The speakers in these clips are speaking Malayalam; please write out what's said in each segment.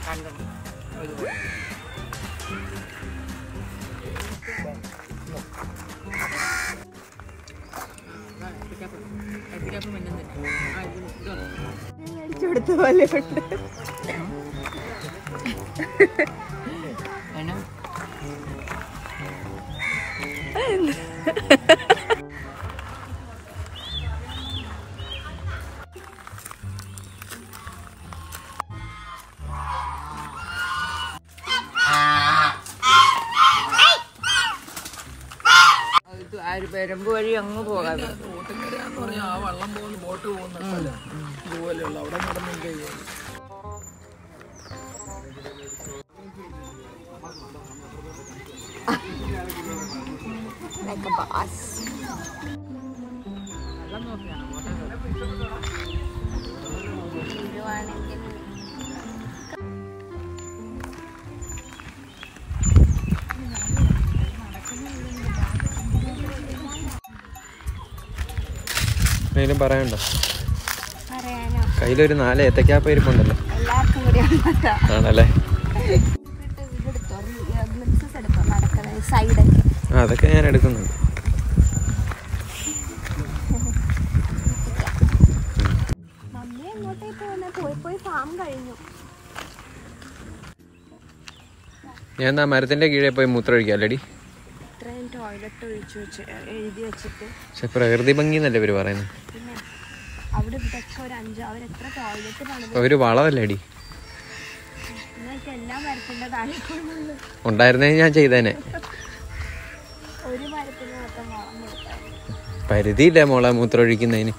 കണ്ടത് മേടിച്ചു കൊടുത്ത പോലെ ഉണ്ട് പെരമ്പ് വഴി അങ്ങ് പോകാം ബോട്ടുകരയാന്ന് പറഞ്ഞാൽ ആ വള്ളം പോകുന്ന ബോട്ട് പോകുന്ന സ്ഥലം ഇതുപോലെയുള്ള അവിടെ നടന്നു കഴിയും Like a boss. വെള്ളം നോക്കിയാണ് വീഴുവാണെങ്കിൽ എന്തെങ്കിലും പറയണ്ടോ പറയാനോ കയ്യിലൊരു നാല് ഏത്തക്കാപ്പ ഇരിപ്പുണ്ടല്ലോ എല്ലാവർക്കും കൂടി ഉള്ളതാ. ആണല്ലേ എന്നിട്ട് ഇതെടുത്തോ ഗ്ലിംസസ് എടുത്തോ നടക്കുന്നത് സൈഡൊക്കെ ആ അതൊക്കെ ഞാൻ എടുക്കുന്നുണ്ട് മമ്മി എങ്ങോട്ടേ പോകുന്ന പോയി പോയി ഫാം കഴിഞ്ഞു ഞാൻ എന്നാ മരത്തിന്റെ കീഴെ പോയി മൂത്രം ഒഴിക്കാം അല്ലടി ഇത്രയും ടോയ്ലറ്റ് ഒഴിച്ചു വെച്ച് എഴുതി വെച്ചിട്ട് പക്ഷെ പ്രകൃതി ഭംഗി എന്നല്ലേ ഇവര് പറയുന്നത് പിന്നെ അവിടെ ഇതൊക്കെ ഒരു അഞ്ച് അവർ എത്ര ടോയ്ലറ്റ് പണിത് അപ്പൊ ഒരു വളമല്ലേ അടി നിങ്ങൾക്ക് എല്ലാം മരത്തിന്റെ താഴെ കൊണ്ടുള്ളു ഉണ്ടായിരുന്നേ ഞാൻ ചെയ്തേനെ ഒരു മരത്തിന് മൊത്തം വളം കൊടുത്താൽ പരിധിയില്ലേ മോളെ മൂത്രം ഒഴിക്കുന്നതിന്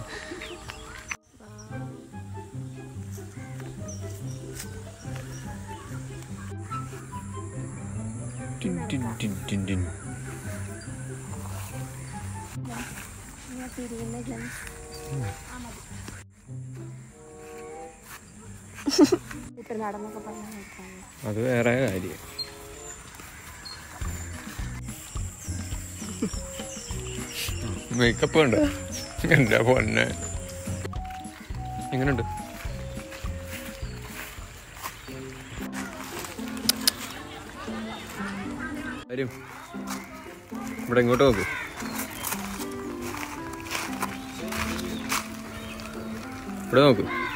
ടിൻ ടിൻ ടിൻ ടിൻ ടിൻ. ഇങ്ങനെ തിരിയുന്ന ഗ്ലംസ് ഇത്ര നടന്നൊക്കെ പറഞ്ഞാൽ നോക്കാം അത് വേറെ കാര്യം മേക്കപ്പ് ഉണ്ട് എന്റെ പൊന്നെ എങ്ങനെയുണ്ട് വരും ഇവിടെ ഇങ്ങോട്ട് നോക്കൂ ഇവിടെ നോക്കൂ